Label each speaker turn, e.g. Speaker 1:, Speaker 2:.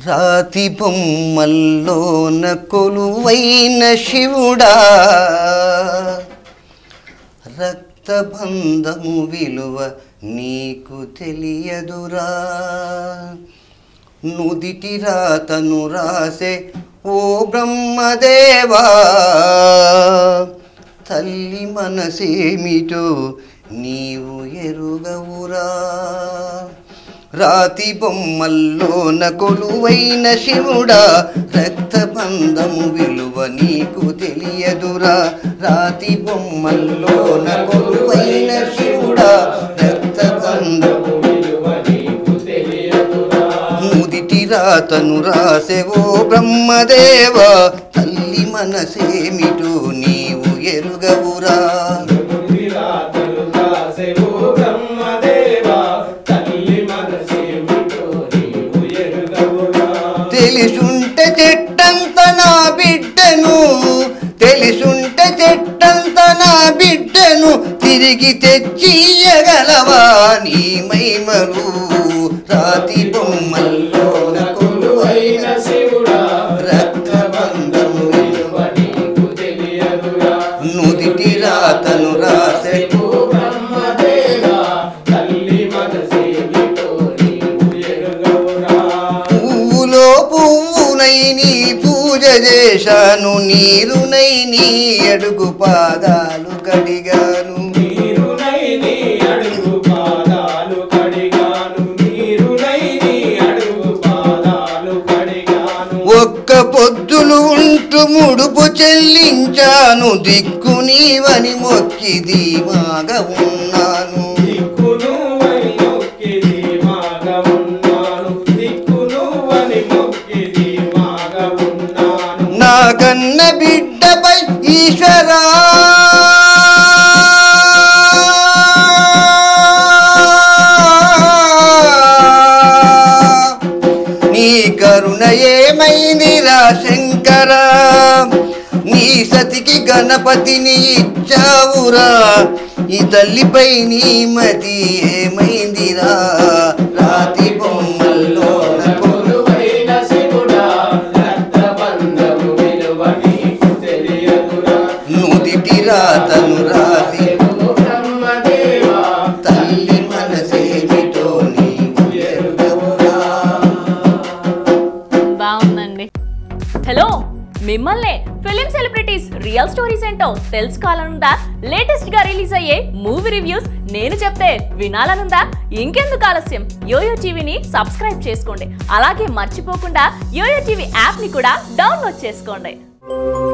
Speaker 1: రాతి బొమ్మల్లోన కొలువైన శివుడా రక్తబంధము విలువ నీకు తెలియదురా నుదిటి రాతను రాసే ఓ బ్రహ్మదేవా తల్లి మనసేమిటో నీవు ఎరుగవురా రాతి బొమ్మల్లోన కొలువైన శివుడా రక్తబంధము విలువ నీకు తెలియదురా రాతి బొమ్మల్లోన కొలువైన శివుడా రక్తబంధము ముదిటి రాతను రాసెవో బ్రహ్మదేవ తల్లి మనసేమిటో నీవు ఎరుగవురా తెలిసుంటే చెట్టంత నా బిడ్డను తెలిసుంటే చెట్టంత నా బిడ్డను తిరిగి తెచ్చియగలవా నీ మైమలు రాతి బొమ్మల్లోన కొలువైన రక్తబంధము నుదిటి రాతను రాసే పువ్వులో పువ్వునై నీ పూజ చేశాను నీరునై నీ అడుగు పాదాలు కడిగాను ఒక్క పొద్దులు ఉంటూ ముడుపు చెల్లించాను దిక్కు నీవని మొక్కి ధీమాగా ఉన్నాను నా కన్న బిడ్డపై ఈశ్వరా నీ కరుణ ఏమైందిరా శంకర నీ సతికి గణపతిని ఇచ్చావురా ఈ తల్లిపై నీ మతి ఏమైందిరా రాతి బొమ్మల్లో నుదిటి రాతను రాసి తల్లి మనసేమిటో నీవు ఎరుగవురా
Speaker 2: బాగుందండి హలో మిమ్మల్నే ఫిలిం సెలబ్రిటీస్ రియల్ స్టోరీస్ ఏంటో తెలుసుకోవాలనుందా లేటెస్ట్ గా రిలీజ్ అయ్యే మూవీ రివ్యూస్ నేను చెప్తే వినాలనుందా ఇంకెందుకు ఆలస్యం యోయో టీవీని సబ్స్క్రైబ్ చేసుకోండి అలాగే మర్చిపోకుండా యోయో టీవీ యాప్ ని కూడా డౌన్లోడ్ చేసుకోండి